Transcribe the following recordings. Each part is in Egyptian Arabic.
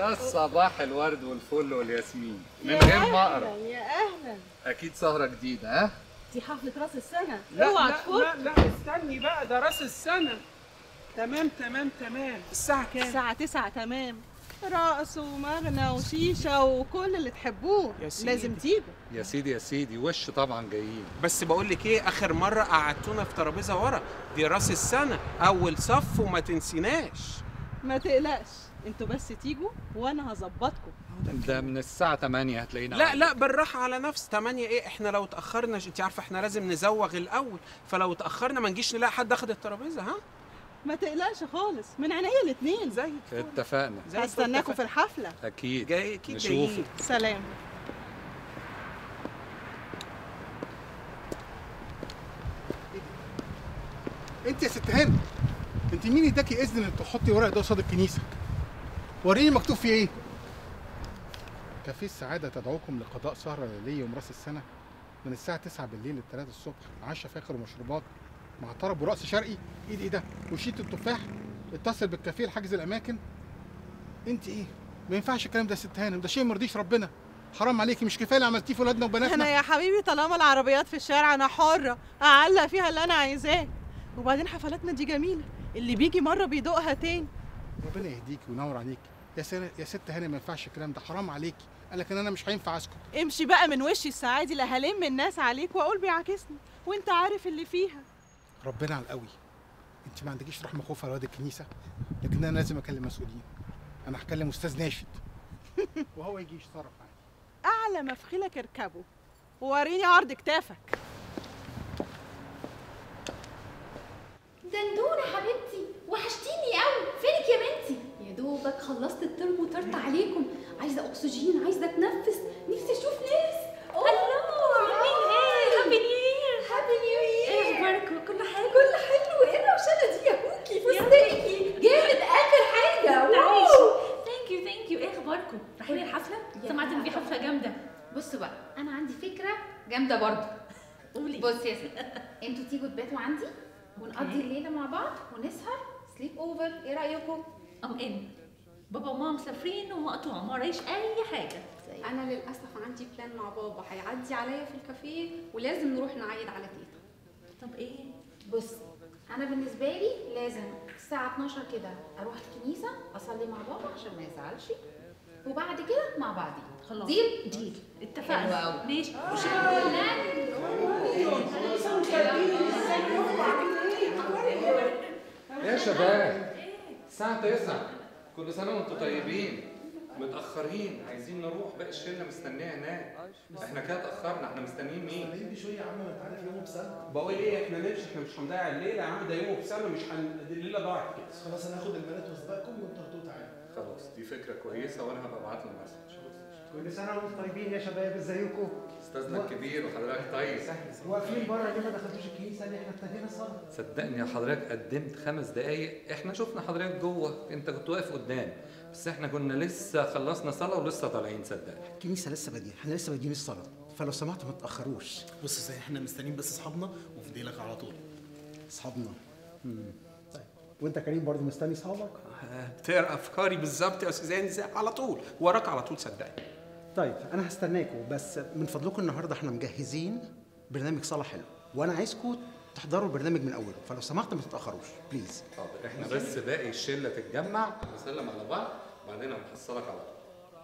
يا صباح الورد والفل والياسمين من غير ما اقرا يا اهلا اكيد سهره جديده ها دي حفله راس السنه لا اوعى لا, تفوت لا لا استني بقى ده راس السنة تمام تمام تمام الساعة كام؟ الساعة 9 تمام رقص ومغنى وشيشة وكل اللي تحبوه يا سيدي. لازم تيجوا يا سيدي يا سيدي وش طبعا جايين بس بقول لك ايه اخر مرة قعدتونا في ترابيزة ورا دي راس السنة اول صف وما تنسيناش ما تقلقش انتوا بس تيجوا وانا هظبطكم ده من الساعه 8 هتلاقينا لا عندك. لا بالراحة على نفس تمانية ايه احنا لو اتأخرنا انت عارفة احنا لازم نزوغ الأول فلو اتأخرنا ما نجيش نلاقي حد اخد الترابيزة ها؟ ما تقلقش خالص من عينيا الاتنين زي الفل. اتفقنا زي الفل. هستناكوا في الحفلة اكيد جاي اكيد نشوفك جايين سلام انت يا ست هند انت مين اداكي اذن انك تحطي ورق ده قصاد الكنيسه وريني مكتوب فيه ايه كافيه السعاده تدعوكم لقضاء سهره ليليه يوم راس السنه من الساعه 9 بالليل ل 3 الصبح عشاء فاخر ومشروبات مع طرب ورقص شرقي ايد ايه ده وشيت التفاح اتصل بالكافيه لحجز الاماكن انت ايه ما ينفعش الكلام ده يا ست هانم ده شيء ما يرضيش ربنا حرام عليكي مش كفايه اللي عملتيه في ولادنا وبناتنا انا يا حبيبي طالما العربيات في الشارع انا حرة اعلق فيها اللي انا عايزاه وبعدين حفلاتنا دي جميلة اللي بيجي مرة بيدوقها تاني ربنا يهديكي وينور عليكي يا سنة يا ست هانم ما ينفعش الكلام ده حرام عليكي قال لك ان انا مش هينفع اسكت امشي بقى من وشي السعادي لا هلم الناس عليك واقول بيعاكسني وانت عارف اللي فيها ربنا على القوي انت ما عندكيش رحمه خوف على واد الكنيسه لكن انا لازم اكلم مسؤولين انا هكلم استاذ ناشد وهو يجي يتصرف معايا اعلى مفخلك اركبه ووريني عرض كتافك دندونة حبيبتي وحشتيني قوي فينك يا بنتي يا دوبك خلصت الترم وطرت عليكم عايزه اكسجين عايزه اتنفس نفسي اشوف ناس هلو عاملين ايه هابي نيو يير هابي نيو يير ايه اخباركم كل حاجه كل حلو ايه الروشنه دي يا كوكي فستانك جامد اخر حاجه واو ثانك يو ثانك يو ايه اخباركم رايحين الحفله يا سمعت ان في حفله جامده بص بقى انا عندي فكره جامده برضه قولي بص يا ستي انتوا تيجوا تباتوا عندي ونقضي الليله مع بعض ونسهر سليب اوفر ايه رايكم ام ان بابا وماما مسافرين ومقطوع ما ورايش اي حاجه انا للاسف عندي بلان مع بابا هيعدي عليا في الكافيه ولازم نروح نعيد على تيتا طب ايه بص انا بالنسبه لي لازم الساعه 12 كده اروح الكنيسه اصلي مع بابا عشان ما يزعلش وبعد كده مع بعض خلاص. ديل ديل حلو اتفقنا أوي. ماشي يا شباب الساعه 9 كل سنه وانتم طيبين متاخرين عايزين نروح باقي الشله مستنيه هناك احنا كده اتاخرنا احنا مستنيين مين دي شويه يا عم ما تعرف يوم بسنه بقول ايه احنا نمشي احنا مش هنضيع الليلة يا عم ده يوم في سنة مش هن... دي الليلة ضاعت كده خلاص انا هاخد البنات واسبقكم وانتوا هتوه تعالوا خلاص دي فكره كويسه وانا هبقى ابعت له مسج كل سنه وانتم طيبين يا شباب ازيكم استاذنا الكبير وحضرتك طيب واقفين بره ليه ما دخلتوش الكنيسه ليه احنا ابتدينا الصلاه صدقني يا حضرتك قدمت خمس دقايق احنا شفنا حضرتك جوه انت كنت واقف قدام بس احنا كنا لسه خلصنا صلاه ولسه طالعين صدقني الكنيسه لسه باديه احنا لسه بادئين الصلاه فلو سمحتوا ما تاخروش بص زي احنا مستنيين بس اصحابنا وفي ديلك على طول اصحابنا طيب وانت كريم برضه مستني اصحابك بتقرا افكاري بالظبط يا استاذ هاني زي- على طول وراك على طول صدقني طيب انا هستناكم بس من فضلكم النهارده احنا مجهزين برنامج صلاه حلو وانا عايزكم تحضروا البرنامج من اوله فلو سمحتوا ما تتاخروش بليز حاضر احنا بس باقي الشله تتجمع نسلم على بعض وبعدين هنحصلك على طول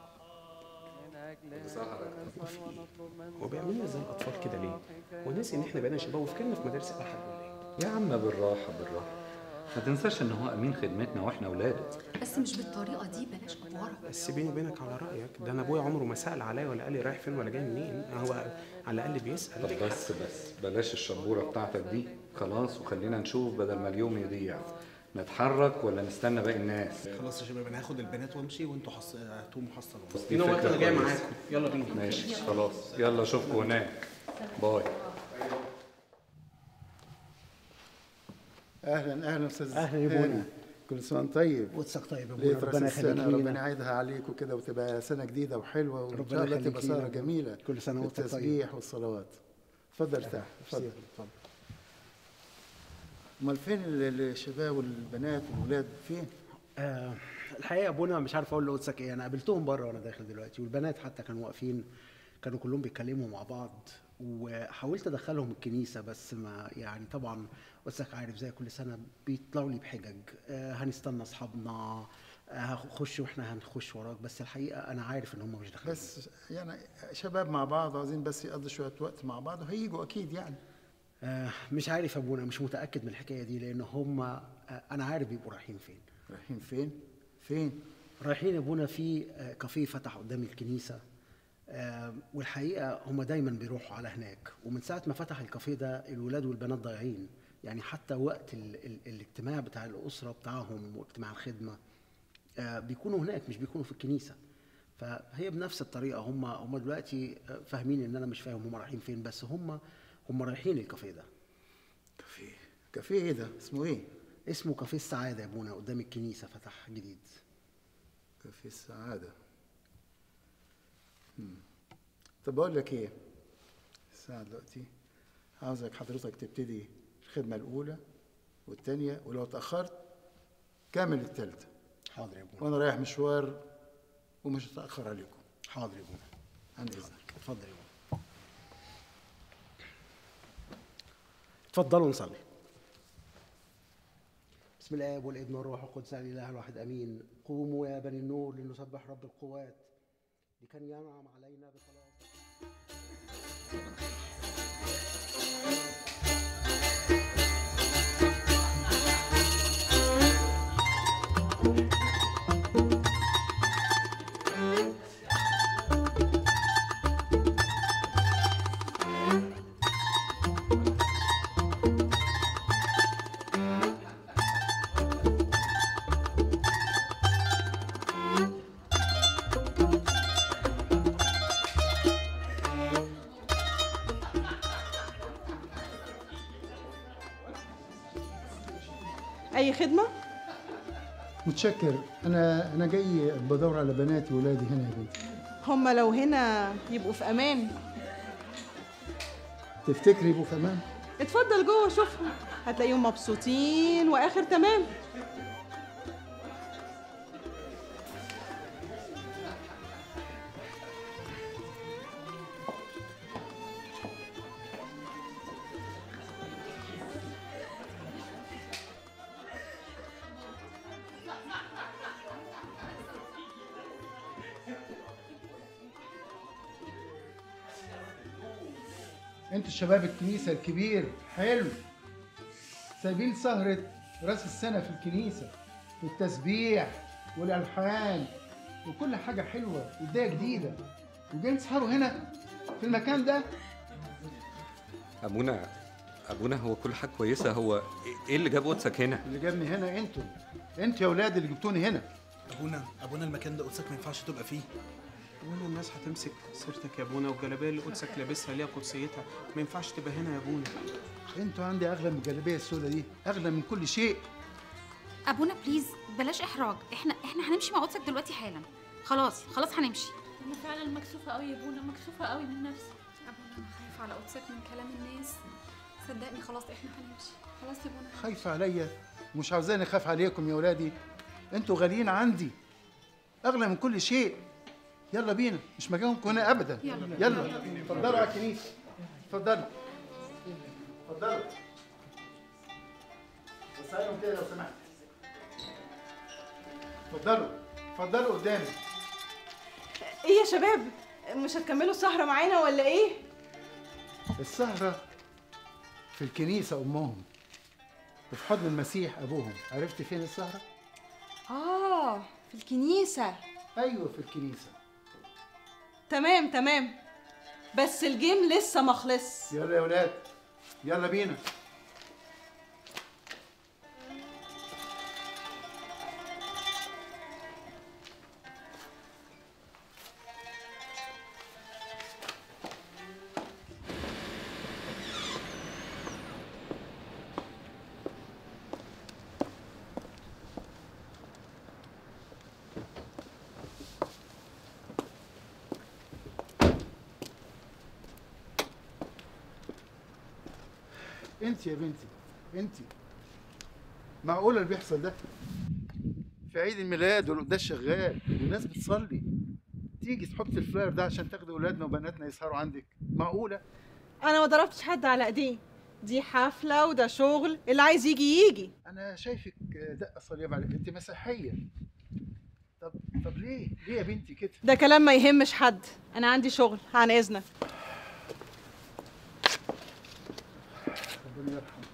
كل سنة حضرتك هو بيعمل لنا زي الاطفال كده ليه؟ وناسي ان احنا بقينا شباب وفكرنا في مدارس الاحد ولا ايه؟ يا عم بالراحه بالراحه ما تنساش ان هو امين خدمتنا واحنا اولاده بس مش بالطريقه دي بلاش افوره بس بيني وبينك على رايك ده انا ابويا عمره ما سال عليا ولا قال لي رايح فين ولا جاي منين هو على الاقل بيسال طب بس بس بلاش الشبوره بتاعتك دي خلاص وخلينا نشوف بدل ما اليوم يضيع نتحرك ولا نستنى باقي الناس خلاص يا شباب انا هاخد البنات وامشي وانتوا حص... هاتوهم حصلوا بس دي يو نو فكرة انا جاي كويسة. معاكم يلا بينا ماشي خلاص يلا اشوفكم هناك باي اهلا اهلا استاذ أهلا يا هاني. بونا. كل سنه وانت طيب واتسك طيب يا ليه ابونا في راس ربنا يخليك السنه ربنا لينا يعيدها عليك وكده وتبقى سنه جديده وحلوه وان ربنا شاء الله يخليك تبقى لينا. سهره جميله كل سنة وانت طيب. التسبيح والصلوات اتفضل ارتاح اتفضل اتفضل امال فين ال- الشباب والبنات والولاد فين آه الحقيقه يا ابونا مش عارف اقول لقدسك ايه انا قابلتهم بره وانا داخل دلوقتي والبنات حتى كانوا واقفين كانوا كلهم بيتكلموا مع بعض وحاولت ادخلهم الكنيسه بس ما يعني طبعا قدسك عارف زي كل سنه بيطلعوا لي بحجج آه هنستنى اصحابنا آه هخش واحنا هنخش وراك بس الحقيقه انا عارف ان هم مش داخلين بس يعني شباب مع بعض عايزين بس يقضوا شويه وقت مع بعض وهيجوا اكيد يعني آه مش عارف يا ابونا مش متاكد من الحكايه دي لان هم آه انا عارف بيبقوا رايحين فين رايحين فين فين رايحين يا ابونا في آه، كافيه فتح قدام الكنيسه آه، والحقيقه هم دايما بيروحوا على هناك ومن ساعه ما فتح الكافيه ده الولاد والبنات ضايعين يعني حتى وقت ال ال الاجتماع بتاع الاسره بتاعهم واجتماع الخدمه آه، بيكونوا هناك مش بيكونوا في الكنيسه فهي بنفس الطريقه هم هم دلوقتي آه، فاهمين ان انا مش فاهم هم رايحين فين بس هم هم رايحين الكافيه ده كافيه كافيه ايه ده اسمه ايه اسمه كافيه السعاده يا ابونا قدام الكنيسه فتح جديد كافيه السعاده مم. طب بقول لك ايه الساعه دلوقتي عاوزك حضرتك تبتدي الخدمه الاولى والثانيه ولو اتاخرت كامل الثالثه حاضر يا ابونا وانا رايح مشوار ومش هتاخر عليكم حاضر يا ابونا عن اذنك اتفضل يا ابونا اتفضلوا نصلي بسم الله والابن والروح القدس الاله الواحد امين قوموا يا بني النور لنسبح رب القوات لكي ينعم علينا بخلاص اي خدمه متشكر انا انا جاي بدور على بناتي وولادي هنا يا بنتي هم لو هنا يبقوا في امان تفتكري يبقوا في امان اتفضل جوه شوفهم هتلاقيهم مبسوطين واخر تمام انتوا شباب الكنيسة الكبير حلو سايبين سهرة راس السنة في الكنيسة والتسبيح والألحان وكل حاجة حلوة وبداية جديدة وجايين تسهروا هنا في المكان ده ابونا ابونا هو كل حاجه كويسه هو ايه اللي جاب قدسك هنا اللي جابني هنا انتوا انتوا يا ولاد اللي جبتوني هنا ابونا ابونا المكان ده قدسك ما ينفعش تبقى فيه ابونا الناس هتمسك سيرتك يا ابونا والجلابيه اللي قدسك لابسها ليها قدسيتها ما ينفعش تبقى هنا يا ابونا انتوا عندي اغلى من الجلابيه السوداء دي اغلى من كل شيء ابونا بليز بلاش احراج احنا احنا هنمشي مع قدسك دلوقتي حالا خلاص خلاص هنمشي انا فعلا مكسوفه قوي يا ابونا مكسوفه قوي من نفسي ابونا انا خايفه على قدسك من كلام الناس صدقني خلاص احنا هنمشي خلاص يا ابونا خايفة عليا ومش عاوزاني اخاف عليكم يا ولادي انتوا غاليين عندي اغلى من كل شيء يلا بينا مش مكانكم هنا ابدا يلا. يلا اتفضلوا على الكنيسه اتفضلوا اتفضلوا بس عليهم كده لو سمحت اتفضلوا اتفضلوا قدامي ايه يا شباب مش هتكملوا السهره معانا ولا ايه السهرة في الكنيسة أمهم وفي حضن المسيح أبوهم عرفت فين السهرة؟ اه في الكنيسه أيوة في الكنيسة تمام تمام بس الجيم لسه ما خلص يلا يا ولاد يلا بينا انت يا بنتي انت معقولة اللي بيحصل ده في عيد الميلاد والقداس شغال والناس بتصلي تيجي تحط الفلاير ده عشان تاخد اولادنا وبناتنا يسهروا عندك معقوله انا ما ضربتش حد على ايديه دي حفله وده شغل اللي عايز يجي يجي انا شايفك دقه صليب عليك انت مسيحيه طب طب ليه ليه يا بنتي كده ده كلام ما يهمش حد انا عندي شغل عن اذنك ربنا يرحمه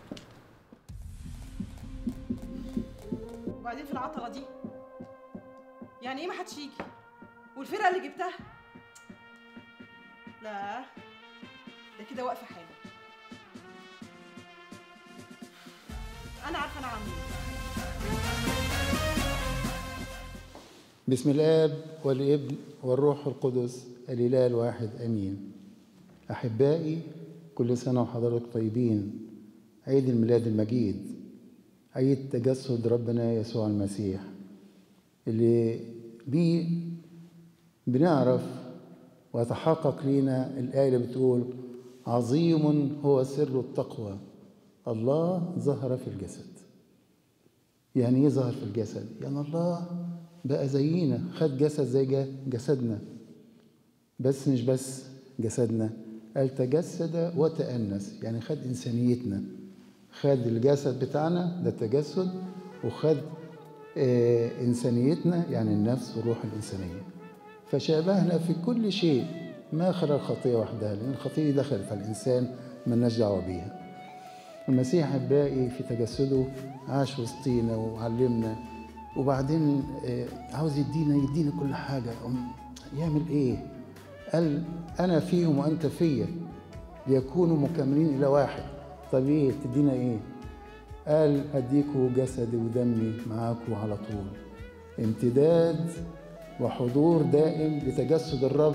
وبعدين في العطله دي يعني ايه ما حدش يجي والفرقه اللي جبتها لا ده كده واقفه حالي انا عارفه انا عامله ايه بسم الاب والابن والروح القدس الاله الواحد امين احبائي كل سنه وحضرتك طيبين عيد الميلاد المجيد عيد تجسد ربنا يسوع المسيح اللي بيه بنعرف ويتحقق لينا الآية اللي بتقول عظيم هو سر التقوى الله ظهر في الجسد يعني ايه ظهر في الجسد يعني الله بقى زينا خد جسد زي جا- جسدنا بس مش بس جسدنا قال تجسد وتأنس يعني خد إنسانيتنا خد الجسد بتاعنا ده التجسد وخد آه، إنسانيتنا يعني النفس والروح الإنسانية فشابهنا في كل شيء ما خلا الخطية وحدها لأن الخطية دخلت على الإنسان ملناش دعوة بيها المسيح الباقي في تجسده عاش وسطينا وعلمنا وبعدين آه، عاوز يدينا يدينا كل حاجة أم يعمل إيه؟ قال أنا فيهم وأنت فيا ليكونوا مكملين إلى واحد طب إيه تدينا إيه؟ قال هديكوا جسدي ودمي معاكوا على طول امتداد وحضور دائم لتجسد الرب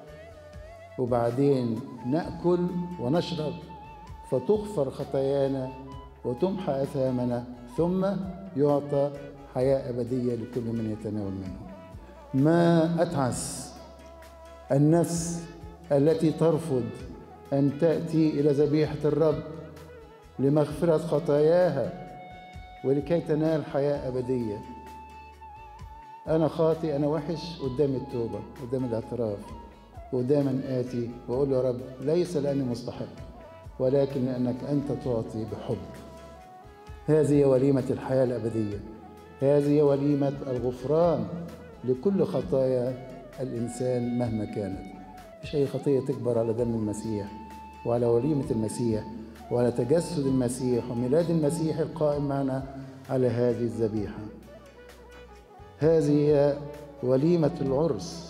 وبعدين ناكل ونشرب فتغفر خطايانا وتمحى اثامنا ثم يعطى حياه ابديه لكل من يتناول منه ما اتعس النفس التي ترفض ان تاتي الى ذبيحه الرب لمغفره خطاياها ولكي تنال حياه ابديه انا خاطئ انا وحش قدام التوبه قدام الاعتراف قدام آتي وأقول له يا رب ليس لأني مستحق ولكن لأنك أنت تعطي بحب هذه وليمة الحياة الأبدية هذه وليمة الغفران لكل خطايا الإنسان مهما كانت مش أي خطية تكبر على دم المسيح وعلى وليمة المسيح وعلى تجسد المسيح وميلاد المسيح القائم معنا على هذه الذبيحة هذه هي وليمة العرس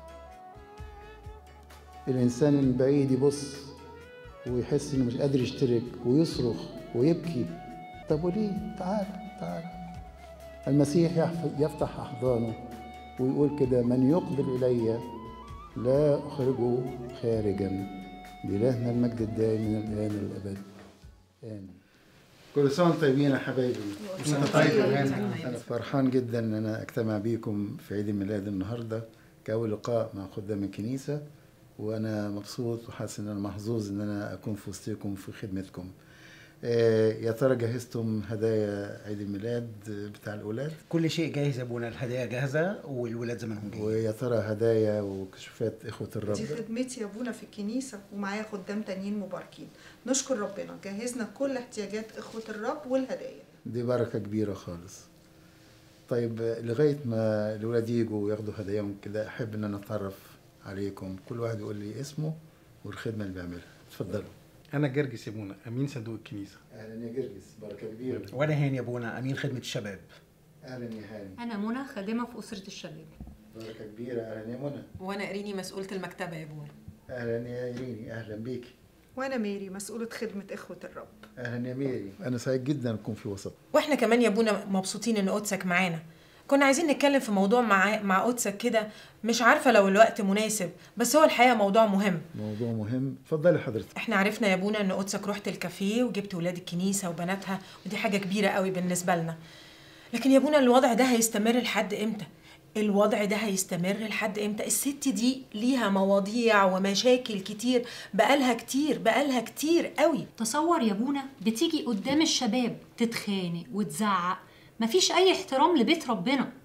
الإنسان من بعيد يبص ويحس إنه مش قادر يشترك ويصرخ ويبكي طب وليه؟ تعال تعال المسيح يحف- يفتح أحضانه ويقول كده من يقبل إلي لا أخرجه خارجا لإلهنا المجد الدائم من الآن للأبد آمين كل سنة وانتم طيبين يا حبايبي سنة طيبة. أنا فرحان جدا إن أنا أجتمع بيكم في عيد الميلاد النهاردة كأول لقاء مع خدام الكنيسة وأنا مبسوط وحاسس إن أنا محظوظ إن أنا أكون في وسطكم في خدمتكم. آه، يا ترى جهزتم هدايا عيد الميلاد بتاع الأولاد؟ كل شيء جاهز يا ابونا الهدايا جاهزه والولاد زمانهم جايين ويا ترى هدايا وكشوفات إخوة الرب دي خدمتي يا ابونا في الكنيسة ومعايا خدام تانيين مباركين نشكر ربنا جهزنا كل احتياجات إخوة الرب والهدايا دي بركة كبيرة خالص. طيب آه، لغاية ما الولاد يجوا وياخدوا هداياهم كده أحب إن أنا أتعرف عليكم كل واحد يقول لي اسمه والخدمة اللي بيعملها. اتفضلوا. انا جرجس يا ابونا امين صندوق الكنيسه اهلا يا جرجس بركه كبيره وانا هاني يا ابونا امين خدمه الشباب اهلا يا هاني أنا منى خادمة في أسرة الشباب بركه كبيره اهلا يا منى وانا اريني مسؤولة المكتبة يا ابونا اهلا يا ايريني اهلا بيكي وأنا ميري مسؤولة خدمة إخوة الرب اهلا يا ميري انا سعيد جدا اكون في وسط واحنا كمان يا ابونا مبسوطين ان قدسك معانا كنا عايزين نتكلم في موضوع مع مع قدسك كده مش عارفة لو الوقت مناسب بس هو الحقيقة موضوع مهم موضوع مهم اتفضلي حضرتك احنا عرفنا يا ابونا ان قدسك رحت الكافيه وجبت ولاد الكنيسة وبناتها ودي حاجة كبيرة قوي بالنسبة لنا لكن يا ابونا الوضع ده هيستمر لحد امتى الوضع ده هيستمر لحد امتى الست دي ليها مواضيع ومشاكل كتير بقالها كتير بقالها كتير قوي تصور يا بونا بتيجي قدام الشباب تتخانق وتزعق مفيش اي احترام لبيت ربنا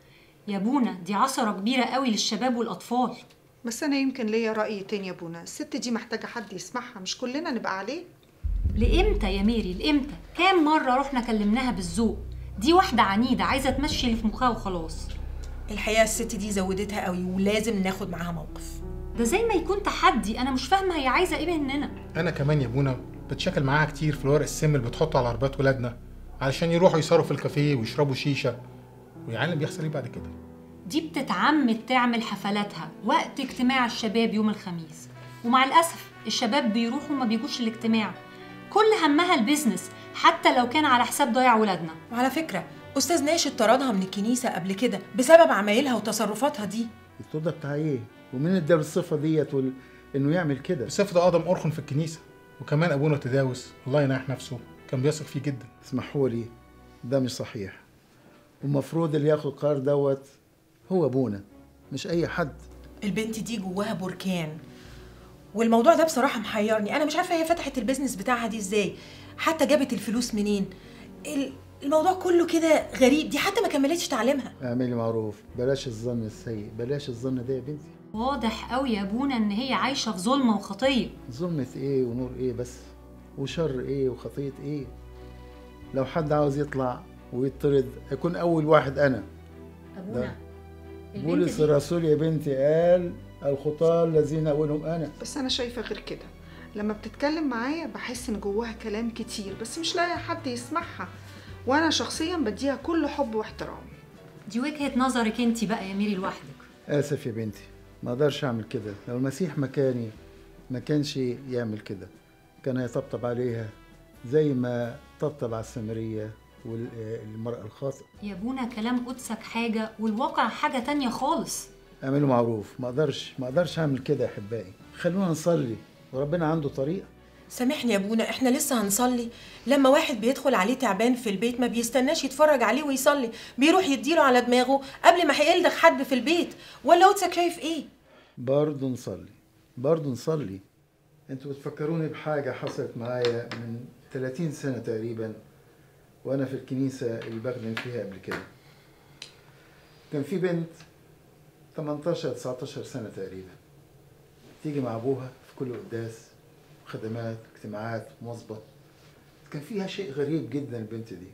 يا بونا دي عثرة كبيرة قوي للشباب والأطفال بس انا يمكن ليا راي تاني يا بونا الست دي محتاجه حد يسمعها مش كلنا نبقى عليه لإمتى يا ميري لإمتى كام مرة رحنا كلمناها بالذوق دي واحدة عنيدة عايزة تمشي اللي في مخها وخلاص الحقيقه الست دي زودتها قوي ولازم ناخد معاها موقف ده زي ما يكون تحدي أنا مش فاهمة هي عايزة إيه مننا انا كمان يا بونا بتشاكل معاها كتير في الورق السم اللي بتحطه على عربيات ولادنا علشان يروحوا يسهروا في الكافيه ويشربوا شيشه ويعلم بيحصل ايه بعد كده دي بتتعمد تعمل حفلاتها وقت اجتماع الشباب يوم الخميس ومع الأسف الشباب بيروحوا وما بيجوش الاجتماع كل همها البيزنس حتى لو كان على حساب ضياع ولادنا وعلى فكره استاذ ناشد طردها من الكنيسه قبل كده بسبب عمايلها وتصرفاتها دي الصوت بتاع ايه ومين اداله الصفه ديت وال... انه يعمل كده بصفة ده ادم ارخن في الكنيسه وكمان ابونا تداوس الله يناح نفسه كان بيثق فيه جدا اسمحوا لي ده مش صحيح والمفروض اللي ياخد القرار دوت هو ابونا مش اي حد البنت دي جواها بركان والموضوع ده بصراحه محيرني انا مش عارفه هي فتحت البيزنس بتاعها دي ازاي حتى جابت الفلوس منين ال- الموضوع كله كده غريب دي حتى ما كملتش تعليمها اعملي معروف بلاش الظن السيء بلاش الظن ده يا بنتي واضح قوي يا ابونا ان هي عايشه في ظلمه وخطيه ظلمة ايه ونور ايه بس وشر ايه وخطية ايه لو حد عاوز يطلع ويطرد يكون اول واحد انا ابونا بولس الرسول يا بنتي قال الخطاة الذين اولهم انا بس انا شايفه غير كده لما بتتكلم معايا بحس ان جواها كلام كتير بس مش لاقي حد يسمعها وانا شخصيا بديها كل حب واحترام دي وجهه نظرك انت بقى يا ميري لوحدك اسف يا بنتي ما اقدرش اعمل كده لو المسيح مكاني ما كانش يعمل كده كان يطبطب عليها زي ما طبطب على السامرية والمرأة الخاطئة يا ابونا كلام قدسك حاجه والواقع حاجه تانية خالص اعملوا معروف ما اقدرش ما اقدرش اعمل كده يا احبائي خلونا نصلي وربنا عنده طريقة سامحني يا ابونا احنا لسه هنصلي لما واحد بيدخل عليه تعبان في البيت ما بيستناش يتفرج عليه ويصلي بيروح يديله على دماغه قبل ما هيلدغ حد في البيت ولا قدسك شايف ايه برضه نصلي برضه نصلي انتوا بتفكروني بحاجة حصلت معايا من 30 سنة تقريبا وانا في الكنيسة اللي بخدم فيها قبل كده كان في بنت 18 19 سنة تقريبا تيجي مع ابوها في كل قداس خدمات اجتماعات مواظبة كان فيها شيء غريب جدا البنت دي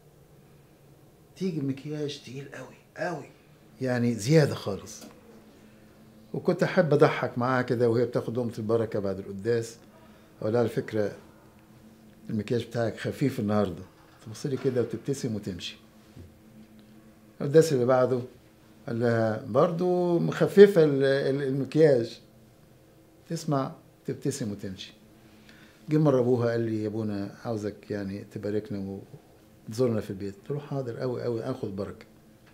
تيجي بمكياج تقيل قوي قوي يعني زيادة خالص وكنت احب اضحك معاها كده وهي بتاخد أمة البركة بعد القداس اقول لها على فكرة المكياج بتاعك خفيف النهارده تبص لي كده وتبتسم وتمشي القداس اللي بعده قال لها برضو مخففة ال- ال- المكياج تسمع تبتسم وتمشي جه مرة أبوها قال لي يا أبونا عاوزك يعني تباركنا وتزورنا في البيت قلت له حاضر أوي أوي آخد بركة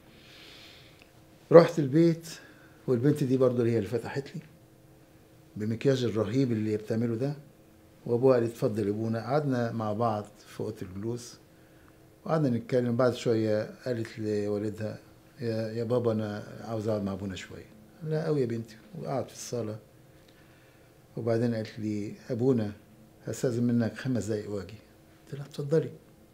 رحت البيت والبنت دي برضو هي اللي فتحت لي بمكياج الرهيب اللي بتعمله ده وابوها قال لي اتفضل يا ابونا قعدنا مع بعض في اوضه الجلوس وقعدنا نتكلم بعد شويه قالت لوالدها يا يا بابا انا عاوز اقعد مع ابونا شويه لا قوي يا بنتي وقعدت في الصاله وبعدين قالت لي ابونا هستاذن منك خمس دقايق واجي قلت لها اتفضلي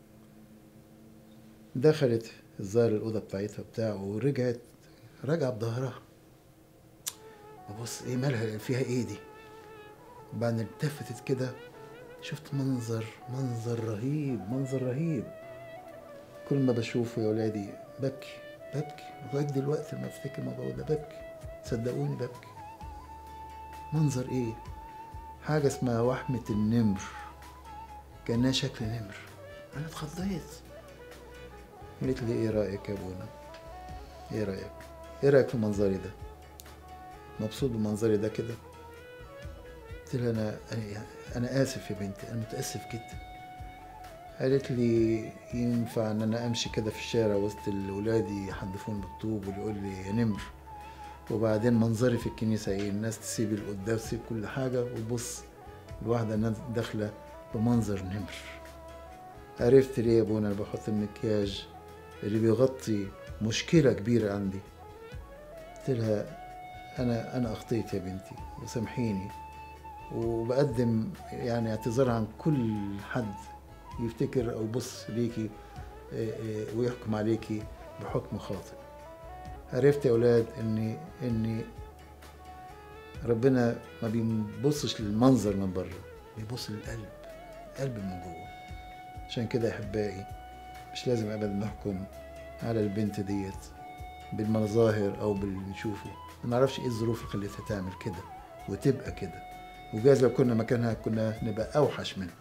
دخلت الظاهر الاوضه بتاعتها بتاع ورجعت راجعه بظهرها ببص ايه مالها فيها ايه دي بعدين التفتت كده شفت منظر منظر رهيب منظر رهيب كل ما بشوفه يا ولادي ببكي ببكي لغايه دلوقتي لما افتكر الموضوع ده ببكي صدقوني ببكي منظر ايه حاجه اسمها وحمه النمر كانها شكل نمر انا اتخضيت قالت لي ايه رايك يا ابونا ايه رايك ايه رايك في منظري ده مبسوط بمنظري ده كده قلت لها انا أنا- انا اسف يا بنتي انا متاسف جدا قالت لي ينفع ان انا امشي كده في الشارع وسط الاولاد يحدفون بالطوب واللي يقول لي يا نمر وبعدين منظري في الكنيسه ايه الناس تسيب القداس تسيب كل حاجه وتبص الواحده ناس داخله بمنظر نمر عرفت ليه يا ابونا انا بحط المكياج اللي بيغطي مشكله كبيره عندي قلت لها انا انا اخطيت يا بنتي وسامحيني وبقدم يعني اعتذار عن كل حد يفتكر او يبص ليكي إيه، إيه، ويحكم عليكي بحكم خاطئ عرفت يا ولاد ان ان ربنا ما بيبصش للمنظر من بره بيبص للقلب قلب من جوه عشان كده يا احبائي مش لازم ابدا نحكم على البنت ديت بالمظاهر او باللي نشوفه ما نعرفش ايه الظروف اللي خلتها تعمل كده وتبقى كده وجايز لو كنا مكانها كنا نبقى اوحش منها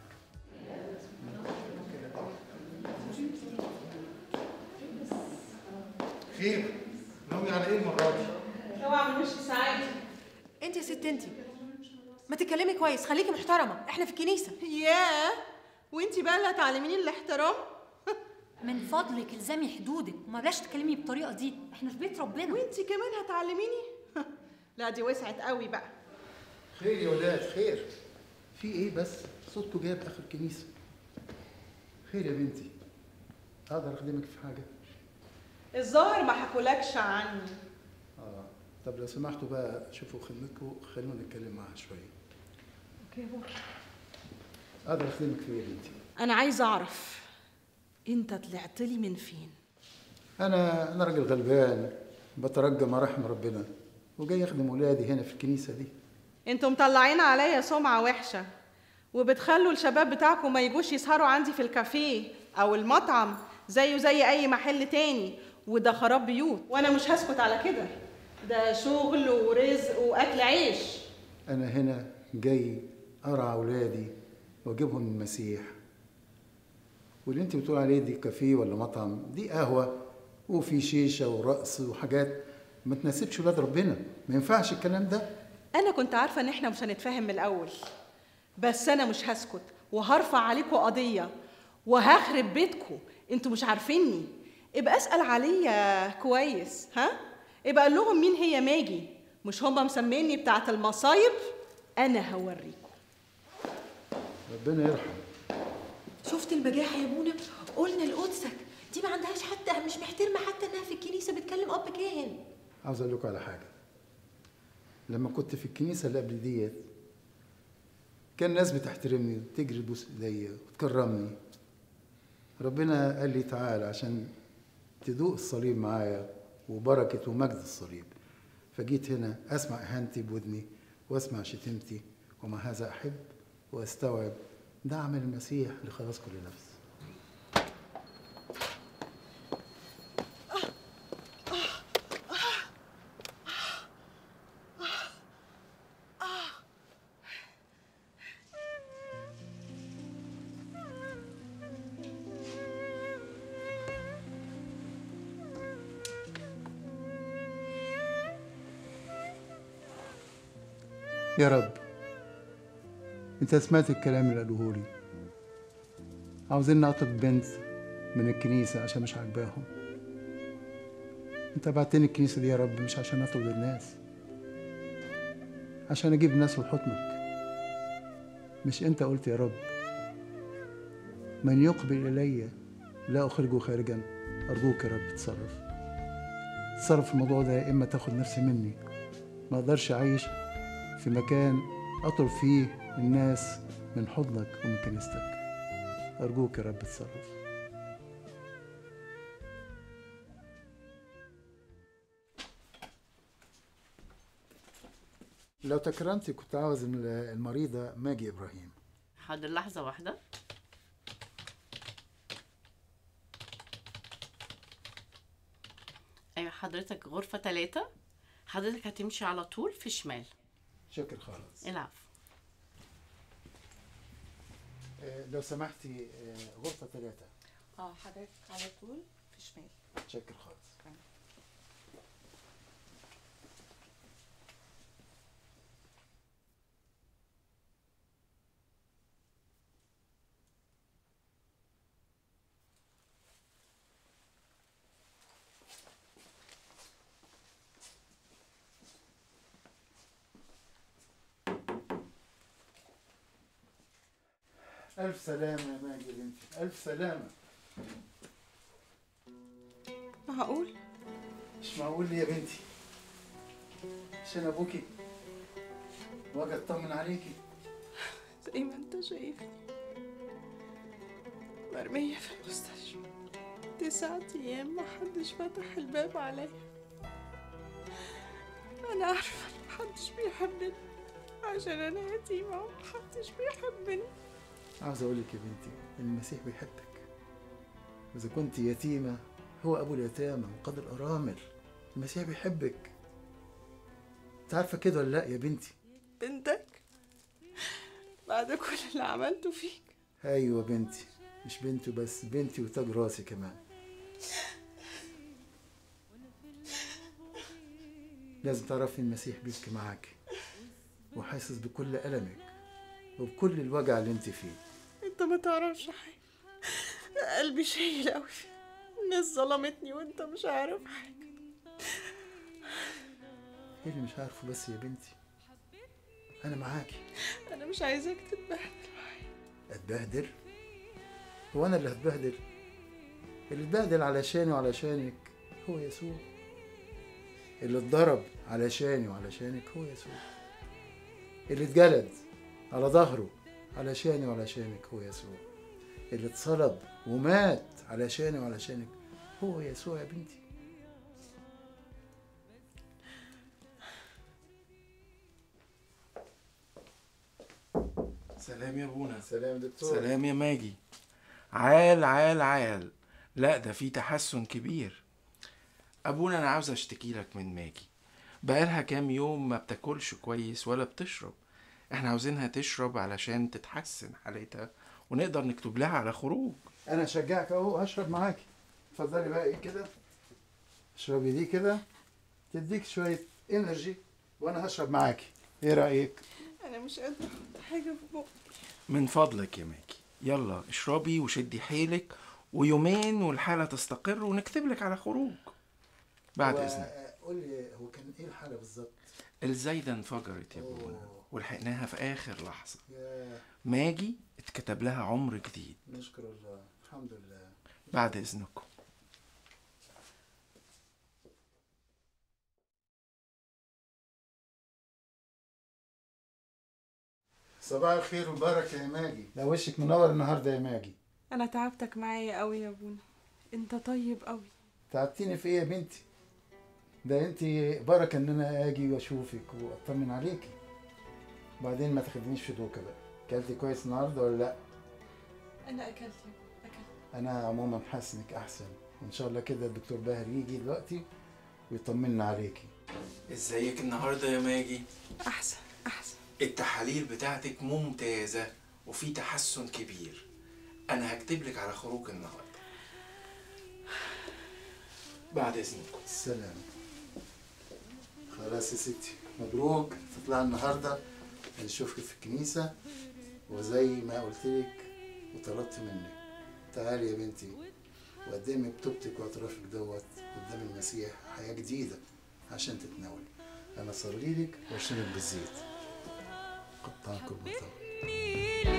خير ناوي على ايه المره دي؟ اوعى من وش سعادة انت يا ست انت ما تتكلمي كويس خليكي محترمه احنا في الكنيسه ياه وانتي بقى اللي هتعلميني الاحترام من فضلك الزمي حدودك وما بلاش تتكلمي بالطريقه دي احنا في بيت ربنا وانتي كمان هتعلميني لا دي وسعت قوي بقى خير يا ولاد خير في ايه بس صوتكم جايب اخر الكنيسه خير يا بنتي اقدر اخدمك في حاجه الظاهر ما حكولكش عني اه طب لو سمحتوا بقى شوفوا خدمتكم خلونا نتكلم معاها شويه اوكي يا بابا اقدر اخدمك في ايه يا بنتي انا عايزه اعرف انت طلعت لي من فين انا انا راجل غلبان بترجى مراحم ربنا وجاي اخدم ولادي هنا في الكنيسه دي انتوا مطلعين عليا سمعه وحشه وبتخلوا الشباب بتاعكم ما يجوش يسهروا عندي في الكافيه او المطعم زيه زي اي محل تاني وده خراب بيوت وانا مش هسكت على كده ده شغل ورزق واكل عيش انا هنا جاي ارعى ولادي واجيبهم من المسيح واللي انت بتقول عليه دي كافيه ولا مطعم دي قهوه وفي شيشه ورقص وحاجات ما تناسبش ولاد ربنا ما ينفعش الكلام ده انا كنت عارفه ان احنا مش هنتفاهم من الاول بس انا مش هسكت وهرفع عليكم قضيه وهخرب بيتكم انتوا مش عارفيني ابقى اسال عليا كويس ها ابقى قول لهم مين هي ماجي مش هما مسميني بتاعه المصايب انا هوريكم ربنا يرحم شفت البجاحه يا بونا قلنا لقدسك دي ما عندهاش حتى مش محترمه حتى انها في الكنيسه بتكلم اب كاهن عاوز اقول لكم على حاجه لما كنت في الكنيسه اللي قبل ديت كان الناس بتحترمني وتجري تبوس ايديا وتكرمني ربنا قال لي تعال عشان تدوق الصليب معايا وبركه ومجد الصليب فجيت هنا اسمع اهانتي بودني واسمع شتمتي ومع هذا احب واستوعب ده عمل المسيح لخلاص كل نفس يا رب انت سمعت الكلام اللي قالوه لي عاوزين نعطب بنت من الكنيسة عشان مش عاجباهم انت بعتني الكنيسة دي يا رب مش عشان اطرد الناس عشان اجيب الناس لحضنك مش انت قلت يا رب من يقبل الي لا اخرجه خارجا ارجوك يا رب تصرف تصرف في الموضوع ده يا اما تاخد نفسي مني ما اقدرش اعيش في مكان اطلب فيه الناس من حضنك ومن كنيستك ارجوك يا رب تصرف لو تكرمتي كنت عاوز المريضة ماجي إبراهيم حاضر لحظة واحدة أيوة حضرتك غرفة ثلاثة حضرتك هتمشي على طول في شمال شكر خالص العفو آه، لو سمحتي آه، غرفة ثلاثة اه حضرتك على طول في شمال شكر خالص ألف سلامة يا ماجي يا بنتي ألف سلامة معقول مش معقول لي يا بنتي عشان أبوكي واجي أطمن عليكي زي ما انت شايفني مرمية في المستشفى تسعة أيام محدش فتح الباب عليا انا عارفه ان محدش بيحبني عشان انا يتيمه ومحدش بيحبني عاوز اقول لك يا بنتي ان المسيح بيحبك واذا كنت يتيمه هو ابو اليتامى وقاد الارامل المسيح بيحبك انت عارفه كده ولا لا يا بنتي بنتك بعد كل اللي عملته فيك ايوه بنتي مش بنتي بس بنتي وتاج راسي كمان لازم تعرفي إن المسيح بيبكي معاك وحاسس بكل ألمك وبكل الوجع اللي انت فيه انت ما تعرفش حاجه قلبي شايل قوي الناس ظلمتني وانت مش عارف حاجه ايه اللي مش عارفه بس يا بنتي انا معاكي انا مش عايزاك تتبهدل اتبهدل هو انا اللي هتبهدل اللي اتبهدل علشاني وعلشانك هو يسوع اللي اتضرب علشاني وعلشانك هو يسوع اللي اتجلد على ظهره علشاني وعلشانك هو يسوع اللي اتصلب ومات علشاني وعلشانك هو يسوع يا بنتي سلام يا ابونا سلام يا دكتور سلام يا ماجي عال عال عال لا ده في تحسن كبير ابونا انا عاوز اشتكي لك من ماجي بقالها كام يوم ما بتاكلش كويس ولا بتشرب احنا عاوزينها تشرب علشان تتحسن حالتها ونقدر نكتب لها على خروج انا اشجعك اهو اشرب معاكي اتفضلي بقى ايه كده اشربي دي كده تديك شويه انرجي وانا هشرب معاكي ايه رايك انا مش قادره احط حاجه في بقي من فضلك يا ماجي يلا اشربي وشدي حيلك ويومين والحالة تستقر ونكتب لك على خروج بعد هو- اذنك قول لي هو كان ايه الحاله بالظبط الزايدة انفجرت يا ابونا ولحقناها في اخر لحظة يا ماجي اتكتب لها عمر جديد نشكر الله الحمد لله بعد اذنكم صباح الخير وبركه يا ماجي ده وشك منور النهارده يا ماجي انا تعبتك معايا قوي يا ابونا انت طيب قوي تعبتيني في ايه يا بنتي ده انت بركه ان انا اجي واشوفك واطمن عليكي بعدين ما تاخدنيش في دوكه بقى اكلتي كويس النهارده ولا لا انا اكلت اكلت انا عموما حاسس انك احسن وان شاء الله كده الدكتور باهر يجي دلوقتي ويطمنا عليكي ازيك النهارده يا ماجي احسن احسن التحاليل بتاعتك ممتازة وفي تحسن كبير انا هكتب لك على خروج النهارده بعد اذنكم السلام خلاص يا ستي مبروك تطلع النهارده نشوفك في الكنيسه وزي ما قلت لك وطلبت منك تعالي يا بنتي وقدمي بتوبتك واعترافك دوت قدام المسيح حياه جديده عشان تتناولي انا اصلي لك واشربك بالزيت قطعكم بالطبع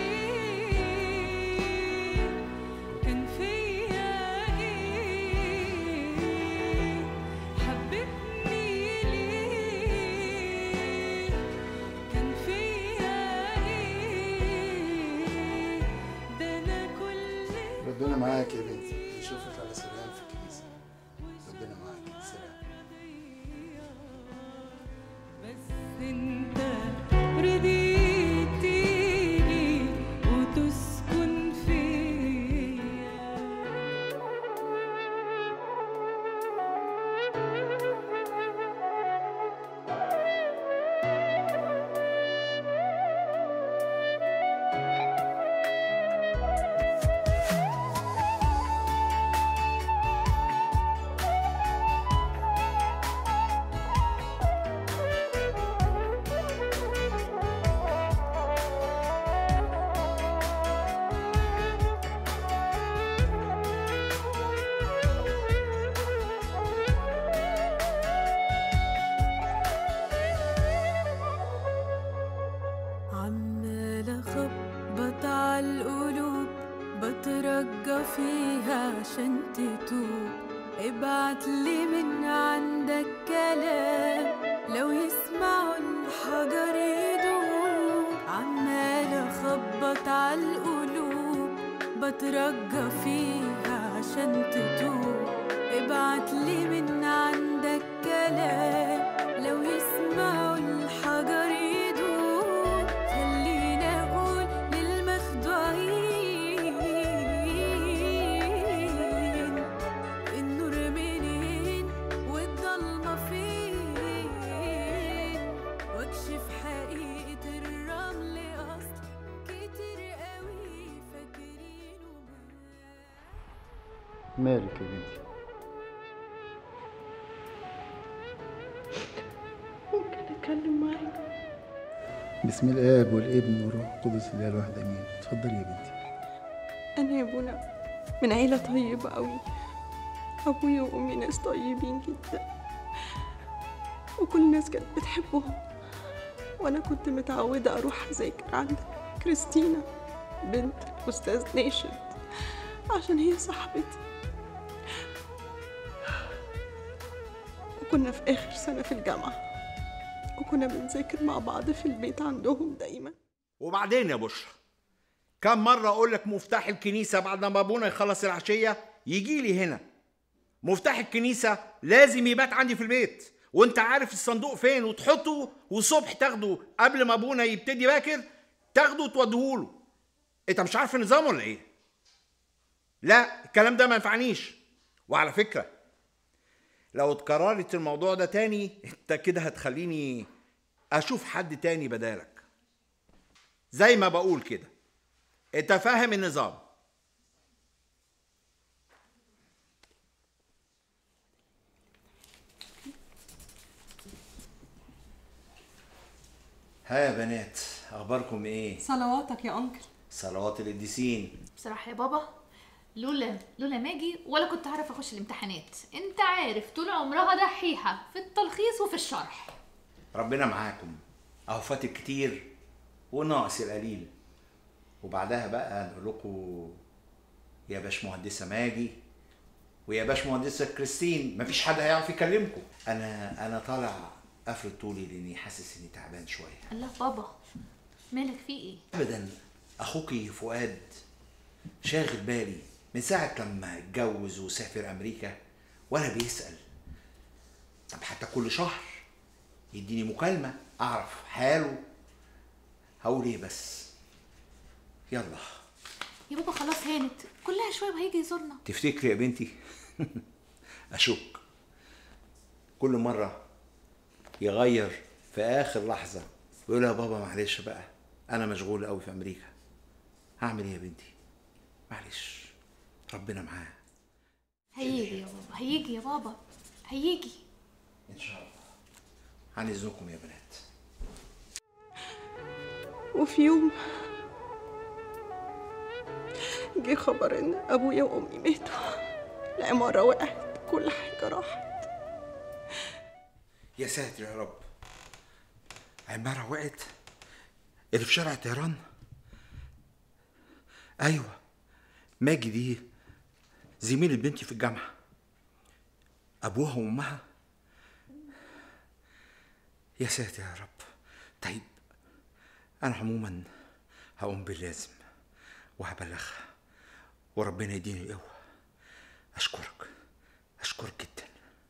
كان فيا ايه حببني ليه كان فيا ايه ده انا كل ربنا معاك يا بنتي نشوفك على سلام في الكنيسه ربنا معاك سلام بس انت رضيت تيجي وتسكن فيا عمال اخبط على القلوب بترجى فيها عشان تتوب ابعت لي من عندك كلام لو يسمعوا الحجر يدوب عمال اخبط على القلوب بترجى فيها عشان تتوب ابعت لي من عندك كلام لو يسمعوا مالك يا بنتي ممكن اتكلم معاك بسم الاب والابن والروح القدس الاله الواحد امين اتفضلي يا بنتي انا يا ابونا من عيله طيبه قوي ابويا وامي ناس طيبين جدا وكل الناس كانت بتحبهم وانا كنت متعوده اروح اذاكر عند كريستينا بنت الاستاذ ناشد عشان هي صاحبتي وكنا في اخر سنه في الجامعه وكنا بنذاكر مع بعض في البيت عندهم دايما وبعدين يا بشرى كم مرة أقول لك مفتاح الكنيسة بعد ما أبونا يخلص العشية يجي لي هنا مفتاح الكنيسة لازم يبات عندي في البيت وانت عارف الصندوق فين وتحطه والصبح تاخده قبل ما ابونا يبتدي باكر تاخده وتوديهوله انت مش عارف النظام ولا ايه لا الكلام ده ما ينفعنيش وعلى فكرة لو اتكررت الموضوع ده تاني انت كده هتخليني اشوف حد تاني بدالك زي ما بقول كده انت فاهم النظام ها يا بنات اخباركم ايه صلواتك يا انكل صلوات القديسين بصراحة يا بابا لولا لولا ماجي ولا كنت هعرف اخش الامتحانات انت عارف طول عمرها دحيحة في التلخيص وفي الشرح ربنا معاكم اهو فات الكتير وناقص القليل وبعدها بقى نقول لكم يا باش مهندسه ماجي ويا باش مهندسه كريستين مفيش حد هيعرف يكلمكم انا انا طالع افرد طولي لاني حاسس اني تعبان شويه الله بابا مالك في ايه ابدا اخوكي فؤاد شاغل بالي من ساعه لما اتجوز وسافر امريكا ولا بيسال طب حتى كل شهر يديني مكالمه اعرف حاله هقول ايه بس يلا يا بابا خلاص هانت كلها شوية وهيجي يزورنا تفتكري يا بنتي اشك كل مره يغير في اخر لحظه ويقول يا بابا معلش بقى انا مشغول قوي في امريكا هعمل ايه يا بنتي معلش ربنا معاه هيجي يا بابا هيجي يا بابا هيجي ان شاء الله عن اذنكم يا بنات وفي يوم جه خبر ان ابويا وامي ماتوا العماره وقعت كل حاجه راحت يا ساتر يا رب عمارة وقعت اللي في شارع طهران ايوه ماجي دي زميلة بنتي في الجامعة ابوها وامها يا ساتر يا رب طيب انا عموما هقوم باللازم وهبلغها وربنا يديني القوة اشكرك اشكرك جدا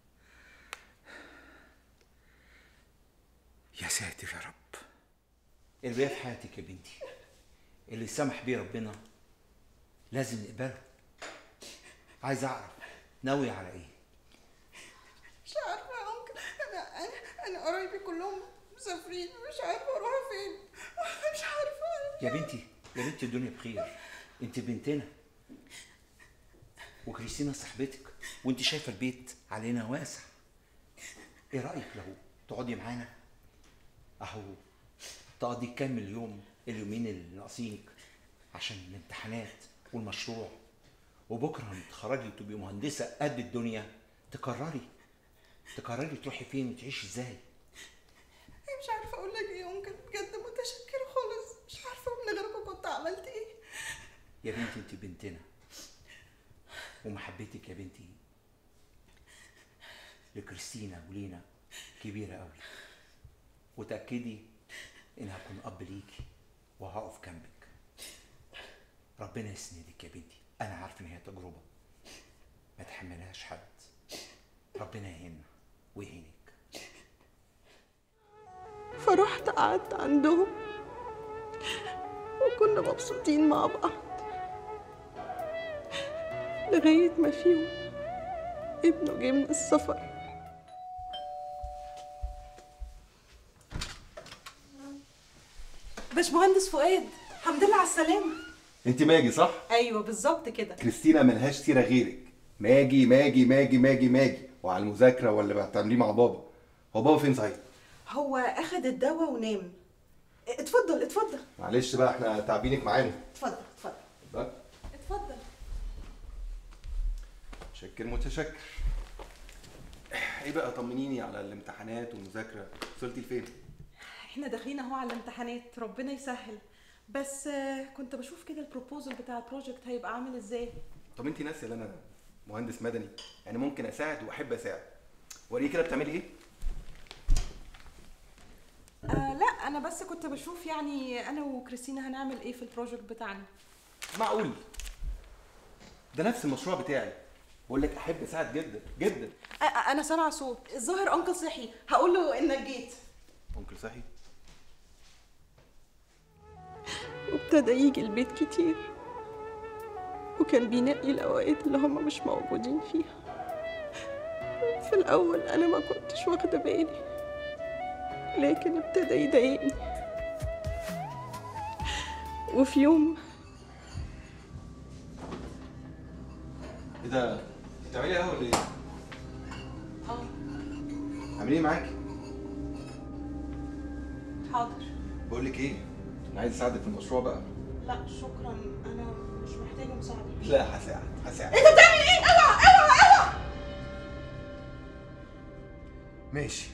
يا ساتر يا رب اللي بيه في حياتك يا بنتي اللي سمح بيه ربنا لازم نقبله عايز اعرف ناوي على ايه مش عارفه يا انكل انا انا انا قرايبي كلهم مسافرين مش عارفه اروح فين مش عارفه يا بنتي يا بنتي الدنيا بخير انت بنتنا وكريستينا صاحبتك وانت شايفه البيت علينا واسع ايه رايك لو تقعدي معانا اهو تقضي كام اليوم اليومين اللي ناقصينك عشان الامتحانات والمشروع وبكره لما تتخرجي وتبقي مهندسه قد الدنيا تقرري تقرري تروحي فين وتعيشي ازاي مش عارفه اقول لك ايه يا انكل بجد متشكره خالص مش عارفه من غيركم كنت عملت ايه يا بنتي انت بنتنا ومحبتك يا بنتي لكريستينا ولينا كبيرة قوي وتأكدي إن هكون أب ليكي وهقف جنبك ربنا يسندك يا بنتي أنا عارف إن هي تجربة ما تحملهاش حد ربنا يهنا ويهينك فرحت قعدت عندهم وكنا مبسوطين مع بعض لغاية ما في يوم ابنه جه من السفر باشمهندس فؤاد الحمد لله على السلامة انت ماجي صح؟ ايوه بالظبط كده كريستينا ملهاش سيره غيرك ماجي ماجي ماجي ماجي ماجي وعلى المذاكره ولا بتعمليه مع بابا هو بابا فين صحيح هو اخد الدواء ونام اتفضل اتفضل معلش بقى احنا تعبينك معانا اتفضل اتفضل بقى اتفضل متشكر متشكر ايه بقى طمنيني على الامتحانات والمذاكره وصلتي لفين احنا داخلين اهو على الامتحانات ربنا يسهل بس آه، كنت بشوف كده البروبوزل بتاع البروجكت هيبقى عامل ازاي طب انت ناسيه ان انا مهندس مدني يعني ممكن اساعد واحب اساعد وريني كده بتعملي ايه آه لا انا بس كنت بشوف يعني انا وكريستينا هنعمل ايه في البروجكت بتاعنا معقول ده نفس المشروع بتاعي بقول لك احب اساعد جدا جدا آه آه، انا سامعه صوت الظاهر انكل صحي هقول له انك جيت ممكن صحي وابتدى يجي البيت كتير وكان بينقي الأوقات اللي هما مش موجودين فيها في الأول أنا ما كنتش واخدة بالي لكن ابتدى يضايقني وفي يوم ايه ده بتعملي قهوه ولا ايه اه عاملين ايه معاكي حاضر بقول لك ايه انا عايز اساعدك في المشروع بقى لا شكرا أنا مش محتاجة مساعدة لا هساعد هساعد أنت بتعمل إيه؟ اوعى اوعى اوعى ماشي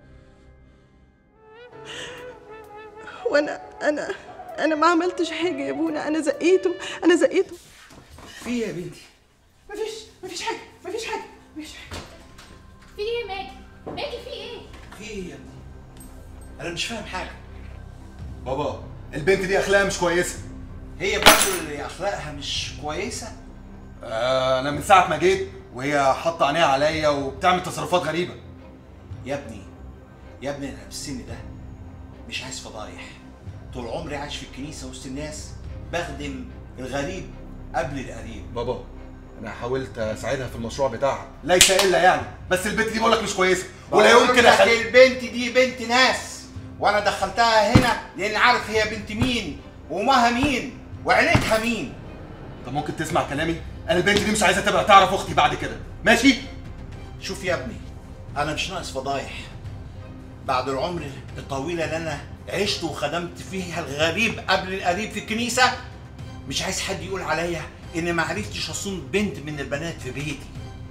وأنا أنا أنا ما عملتش حاجة يا بونا أنا زقيته أنا زقيته في ايه يا بنتي مفيش مفيش حاجة مفيش حاجة مفيش حاجة في ايه ماجي ماجي في ايه في ايه يا ابني انا مش فاهم حاجه بابا البنت دي اخلاقها مش كويسه هي برضه اللي اخلاقها مش كويسه آه انا من ساعه ما جيت وهي حاطه عينيها عليا وبتعمل تصرفات غريبه يا ابني يا ابني انا في السن ده مش عايز فضايح طول عمري عايش في الكنيسه وسط الناس بخدم الغريب قبل القريب بابا انا حاولت اساعدها في المشروع بتاعها ليس الا يعني بس البنت دي بقول لك مش كويسه ولا بقول يمكن لك اخلي البنت دي بنت ناس وانا دخلتها هنا لان عارف هي بنت مين وامها مين وعيلتها مين طب ممكن تسمع كلامي انا البنت دي مش عايزه تبقى تعرف اختي بعد كده ماشي شوف يا ابني انا مش ناقص فضايح بعد العمر الطويل اللي انا عشت وخدمت فيها الغريب قبل القريب في الكنيسه مش عايز حد يقول عليا ان ما عرفتش اصون بنت من البنات في بيتي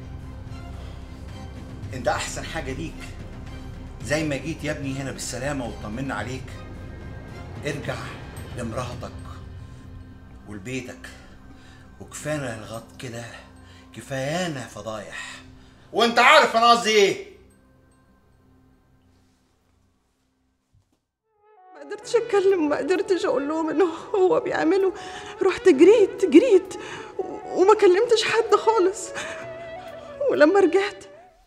انت احسن حاجه ليك زي ما جيت يا ابني هنا بالسلامه وطمنا عليك ارجع لمراتك ولبيتك وكفانا الغط كده كفايانا فضايح وانت عارف انا قصدي ايه ما قدرتش اتكلم ما قدرتش اقول لهم ان هو بيعملوا رحت جريت جريت و- وما كلمتش حد خالص ولما رجعت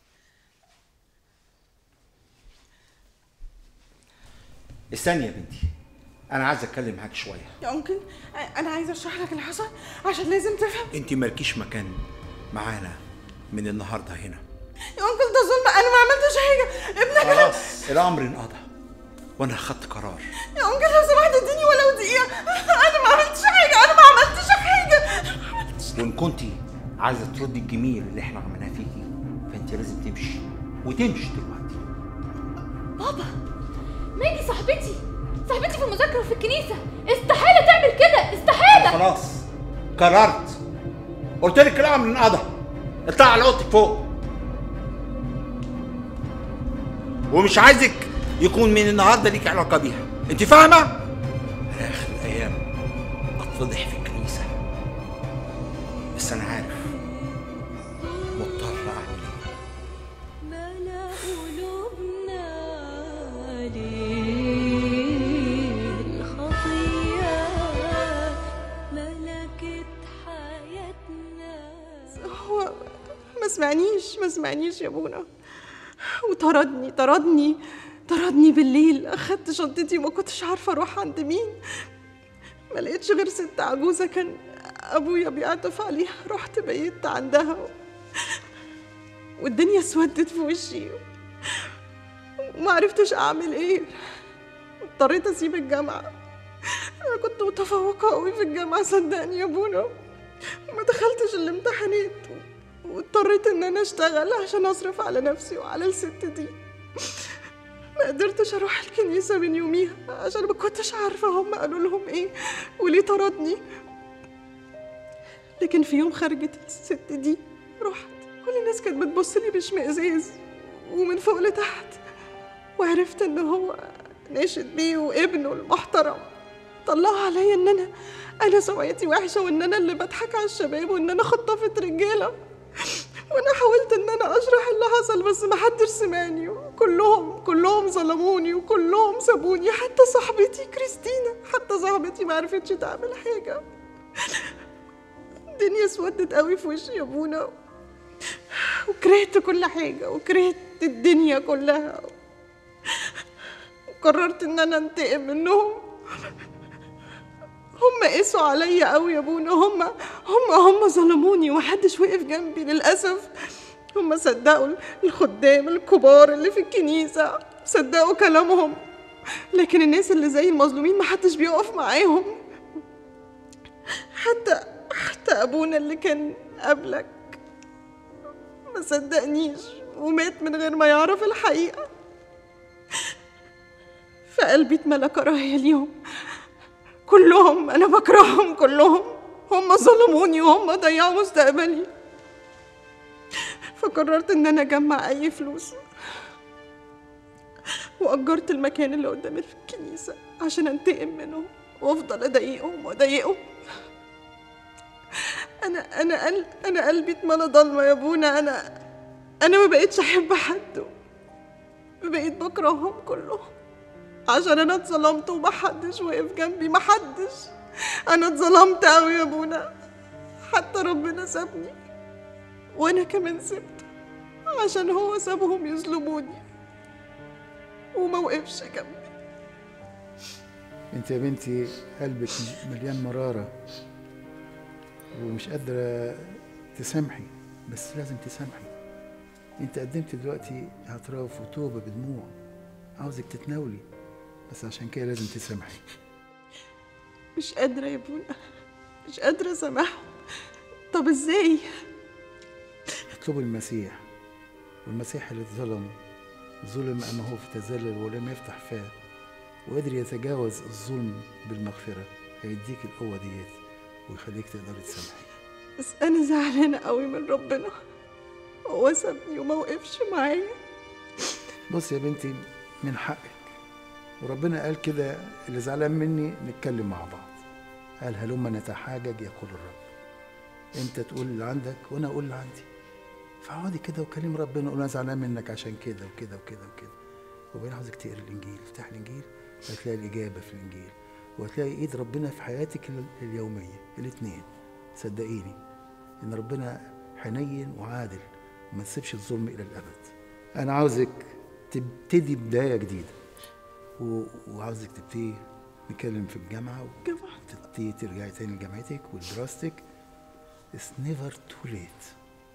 استني يا بنتي انا عايز اتكلم معاك شويه يا انكل انا عايزه اشرح لك اللي حصل عشان لازم تفهم انت مالكيش مكان معانا من النهارده هنا يا انكل ده ظلم انا ما عملتش حاجه ابنك خلاص الامر انقضى وانا خدت قرار يا انكل لو سمحت اديني ولو دقيقه انا ما عملتش حاجه انا ما عملتش حاجه وان كنت عايزه تردي الجميل اللي احنا عملناه فيكي فانت لازم تمشي وتمشي دلوقتي بابا ماجي صاحبتي صاحبتي في المذاكره وفي الكنيسه استحاله تعمل كده استحاله خلاص قررت قلت لك الامر انقضى اطلع على اوضتك فوق ومش عايزك يكون من النهارده ليك علاقه بيها انت فاهمه على اخر الايام اتفضح في الكنيسه بس انا عارف مضطر اعمل ايه ملا قلوبنا للخطية ملكت حياتنا هو ما سمعنيش ما سمعنيش يا ابونا وطردني طردني طردني بالليل اخدت شنطتي وما كنتش عارفه اروح عند مين ما لقيتش غير ست عجوزه كان ابويا بيعطف عليها رحت بيت عندها والدنيا اسودت في وشي وما عرفتش اعمل ايه اضطريت اسيب الجامعه انا كنت متفوقه قوي في الجامعه صدقني يا ابونا وما دخلتش الامتحانات واضطريت ان انا اشتغل عشان اصرف على نفسي وعلى الست دي ما قدرتش اروح الكنيسة من يوميها عشان ما كنتش عارفة هم قالوا لهم ايه وليه طردني لكن في يوم خرجت الست دي رحت كل الناس كانت بتبص لي باشمئزاز ومن فوق لتحت وعرفت ان هو ناشد بيه وابنه المحترم طلعوا عليا ان انا انا سمعتي وحشه وان انا اللي بضحك على الشباب وان انا خطفت رجاله وانا حاولت ان انا اشرح اللي حصل بس ما حدش سمعني كلهم كلهم ظلموني وكلهم سابوني حتى صاحبتي كريستينا حتى صاحبتي ما عرفتش تعمل حاجه الدنيا اسودت قوي في وشي يا ابونا وكرهت كل حاجه وكرهت الدنيا كلها وقررت ان انا انتقم منهم هم قسوا عليا قوي يا ابونا هم هم هم ظلموني ومحدش وقف جنبي للاسف هم صدقوا الخدام الكبار اللي في الكنيسه صدقوا كلامهم لكن الناس اللي زي المظلومين محدش بيقف معاهم حتى حتى ابونا اللي كان قبلك ما صدقنيش ومات من غير ما يعرف الحقيقه فقلبي اتملى كراهيه ليهم كلهم انا بكرههم كلهم هم ظلموني وهم ضيعوا مستقبلي فقررت ان انا اجمع اي فلوس واجرت المكان اللي قدام الكنيسه عشان انتقم منهم وافضل اضايقهم واضايقهم انا انا قل- انا قلبي اتملى ضلمه يا ابونا انا انا ما بقتش احب حد بقيت بكرههم كلهم عشان انا اتظلمت ومحدش وقف جنبي محدش انا اتظلمت قوي يا ابونا حتى ربنا سابني وانا كمان سبت عشان هو سابهم يظلموني وما وقفش جنبي انت يا بنتي قلبك مليان مرارة ومش قادرة تسامحي بس لازم تسامحي انت قدمت دلوقتي اعتراف وتوبة بدموع عاوزك تتناولي بس عشان كده لازم تسامحي مش قادره يا ابونا مش قادره اسامحهم طب ازاي اطلبوا المسيح والمسيح اللي اتظلم ظلم أما هو في تذلل ولم يفتح فاه وقدر يتجاوز الظلم بالمغفرة هيديك القوة ديت ويخليك تقدري تسامحي بس انا زعلانه قوي من ربنا هو سابني وما وقفش معايا بص يا بنتي من حقك وربنا قال كده اللي زعلان مني نتكلم مع بعض قال هلما نتحاجج يقول الرب انت تقول اللي عندك وانا اقول اللي عندي فاقعدي كده وكلم ربنا قول انا زعلان منك عشان كده وكده وكده وكده وبعدين عاوزك تقري الانجيل افتح الانجيل هتلاقي الاجابه في الانجيل وهتلاقي ايد ربنا في حياتك ال- اليوميه الاثنين صدقيني ان ربنا حنين وعادل وما تسيبش الظلم الى الابد انا عاوزك تبتدي بدايه جديده و- وعاوزك تبتدي نتكلم في الجامعه وتبتدي ترجعي تاني لجامعتك ودراستك It's never too late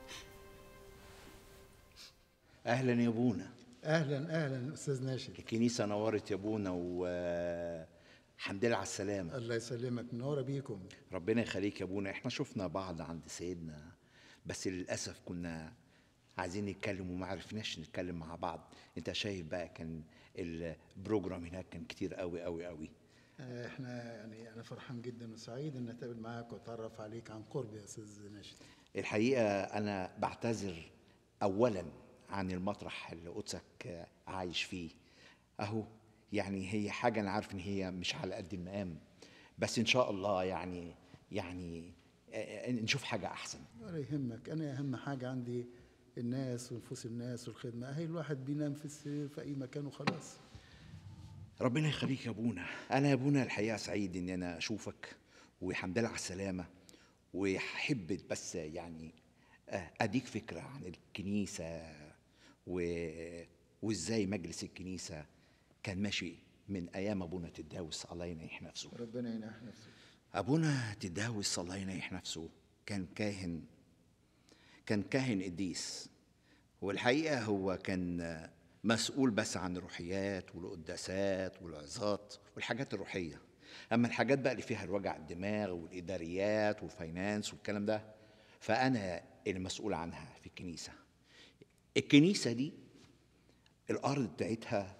اهلا يا ابونا اهلا اهلا استاذ ناشد الكنيسه نورت يا ابونا والحمد لله على السلامه الله يسلمك منوره بيكم ربنا يخليك يا ابونا احنا شفنا بعض عند سيدنا بس للاسف كنا عايزين نتكلم وما عرفناش نتكلم مع بعض انت شايف بقى كان البروجرام هناك كان كتير قوي قوي قوي آه، احنا يعني انا فرحان جدا وسعيد ان اتقابل معاك واتعرف عليك عن قرب يا استاذ ناشد الحقيقه انا بعتذر اولا عن المطرح اللي قدسك عايش فيه اهو يعني هي حاجه انا عارف ان هي مش على قد المقام بس ان شاء الله يعني يعني آه، نشوف حاجه احسن ولا يهمك انا اهم حاجه عندي الناس ونفوس الناس والخدمه هي الواحد بينام في السرير في اي مكان وخلاص ربنا يخليك يا ابونا انا يا ابونا الحقيقه سعيد ان انا اشوفك والحمد لله على السلامه وحبت بس يعني آه، اديك فكره عن الكنيسه و... وازاي مجلس الكنيسه كان ماشي من ايام ابونا تداوس الله ينيح نفسه ربنا ينح نفسه ابونا تداوس الله ينيح نفسه كان كاهن كان كاهن قديس والحقيقه هو كان مسؤول بس عن الروحيات والقداسات والعظات والحاجات الروحيه اما الحاجات بقى اللي فيها الوجع الدماغ والاداريات والفاينانس والكلام ده فانا اللي مسؤول عنها في الكنيسة الكنيسة دي الأرض بتاعتها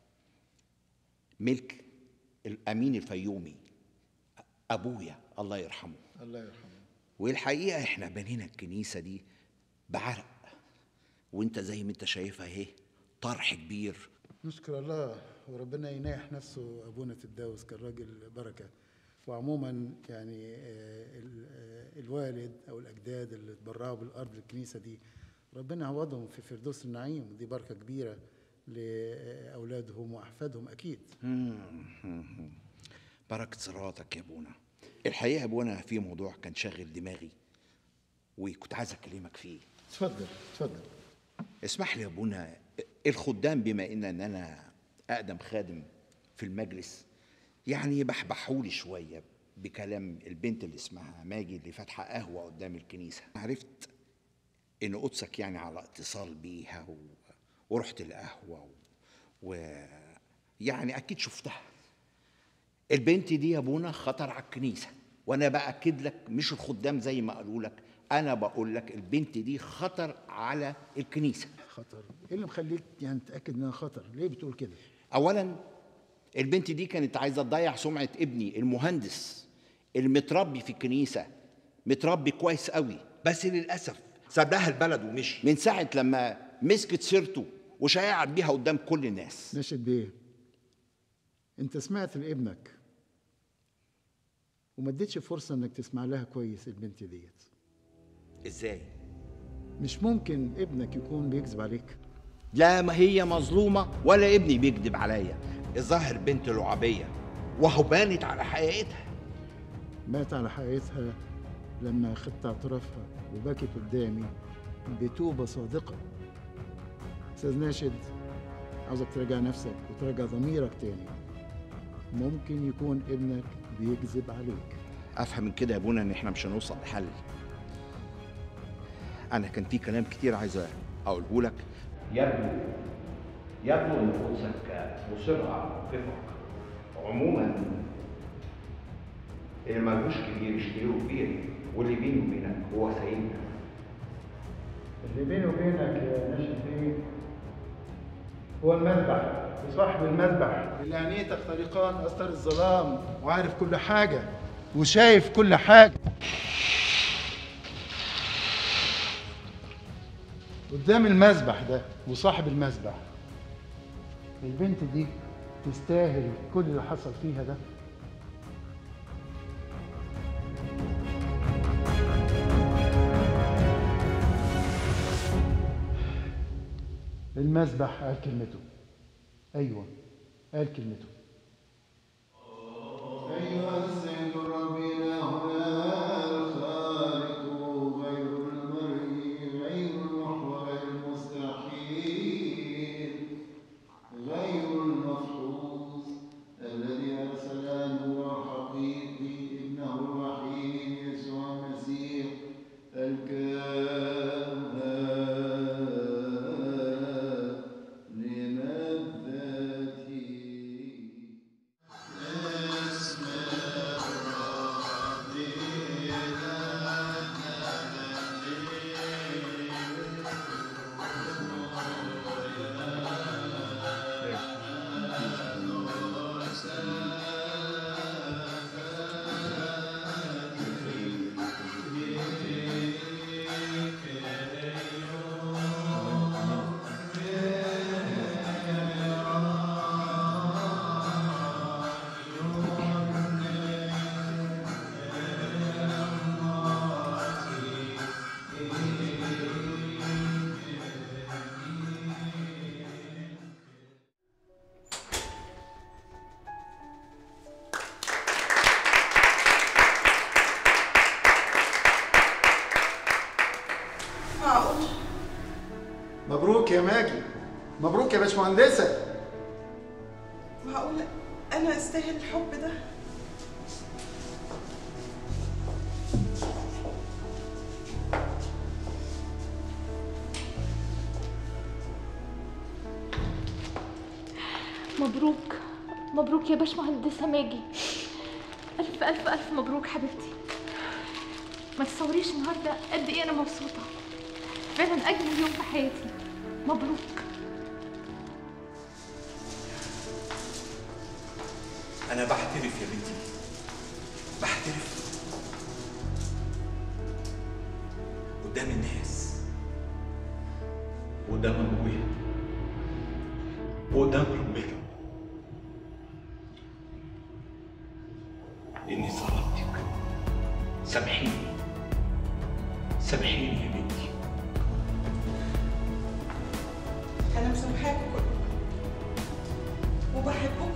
ملك الأمين الفيومي أبويا الله يرحمه الله يرحمه والحقيقة احنا بنينا الكنيسة دي بعرق وانت زي ما انت شايفها اهي طرح كبير نشكر الله وربنا يناح نفسه ابونا تداوس كان راجل بركه وعموما يعني آه، ال- آه، الوالد او الاجداد اللي اتبرعوا بالارض للكنيسه دي ربنا يعوضهم في فردوس النعيم دي بركه كبيره لاولادهم واحفادهم اكيد مم. بركة صلاتك يا ابونا الحقيقة يا ابونا في موضوع كان شاغل دماغي وكنت عايز اكلمك فيه اتفضل اتفضل اسمح لي يا ابونا الخدام بما ان ان انا اقدم خادم في المجلس يعني بحبحولي شويه بكلام البنت اللي اسمها ماجي اللي فاتحه قهوه قدام الكنيسه عرفت ان قدسك يعني على اتصال بيها و... ورحت القهوه و... و... يعني اكيد شفتها البنت دي يا ابونا خطر على الكنيسه وانا باكد لك مش الخدام زي ما قالوا لك انا بقول لك البنت دي خطر على الكنيسه خطر ايه اللي مخليك يعني تاكد انها خطر ليه بتقول كده اولا البنت دي كانت عايزه تضيع سمعه ابني المهندس المتربي في الكنيسه متربي كويس قوي بس للاسف ساب لها البلد ومشي من ساعه لما مسكت سيرته وشيعت بيها قدام كل الناس ناشد بيه انت سمعت لابنك وما اديتش فرصه انك تسمع لها كويس البنت ديت ازاي مش ممكن ابنك يكون بيكذب عليك لا ما هي مظلومه ولا ابني بيكذب عليا الظاهر بنت لعبيه وهو بانت على حقيقتها مات على حقيقتها لما خدت اعترافها وبكت قدامي بتوبة صادقة أستاذ ناشد عاوزك تراجع نفسك وتراجع ضميرك تاني ممكن يكون ابنك بيكذب عليك افهم من كده يا ابونا ان احنا مش هنوصل لحل انا كان في كلام كتير عايز اقوله لك يبدو يبدو ان قدسك مصر على موقفك عموما اللي ملوش كبير يشتريه كبير واللي بيني وبينك هو سيدنا اللي بيني وبينك يا ناشد بيه هو المذبح وصاحب المذبح اللي عينيتك طريقان أستر الظلام وعارف كل حاجة وشايف كل حاجة قدام المذبح ده وصاحب المذبح البنت دي تستاهل كل اللي حصل فيها ده المذبح قال كلمته ايوه قال كلمته أيها السيد ربنا هنا الخالق غير المرئي غير المحور غير المستحيل غير المفحوص الذي أرسل نور حقيقي ابنه الوحيد يسوع المسيح الكامل لمذاته معقول مبروك يا ماجي مبروك يا باشمهندسة معقول انا استاهل الحب ده مبروك مبروك يا باشمهندسة ماجي ألف ألف ألف مبروك حبيبتي ما تصوريش النهاردة قد إيه أنا مبسوطة فعلا اجمل يوم في حياتي مبروك انا بحترف يا بنتي بحترف قدام الناس وقدام ابويا وقدام ربنا اني ظلمتك سامحيني سامحيني يا بنتي انا مسامحاكم كلكم وبحبكم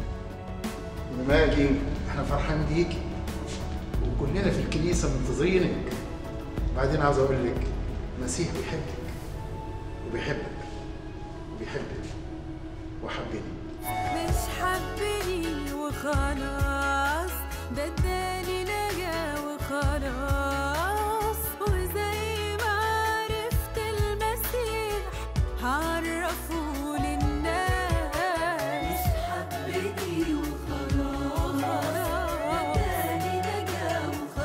ماجي احنا فرحانين بيكي وكلنا في الكنيسه منتظرينك بعدين عاوز اقول لك المسيح بيحبك وبيحبك وبيحبك وحبني مش حبني وخلاص ده اداني نجا وخلاص وزي ما عرفت المسيح هعرفه للناس مش حبني وخلاص ده اداني نجا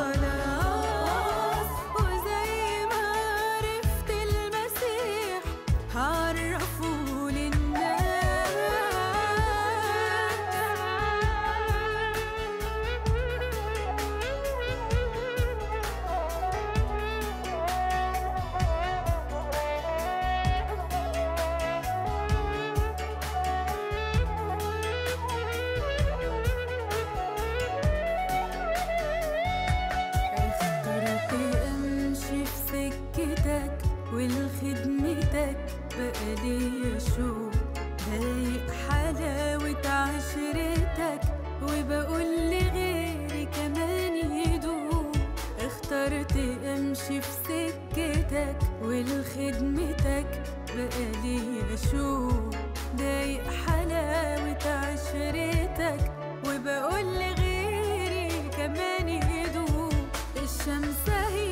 وخلاص وزي ما عرفت المسيح هعرفه اخترت امشي في سكتك ولخدمتك بقالي شوق ضايق حلاوة عشرتك وبقول لغيري كمان يدوق اخترت امشي في سكتك ولخدمتك بقالي شوق ضايق حلاوة عشرتك وبقول لغيري كمان يدوق الشمس هي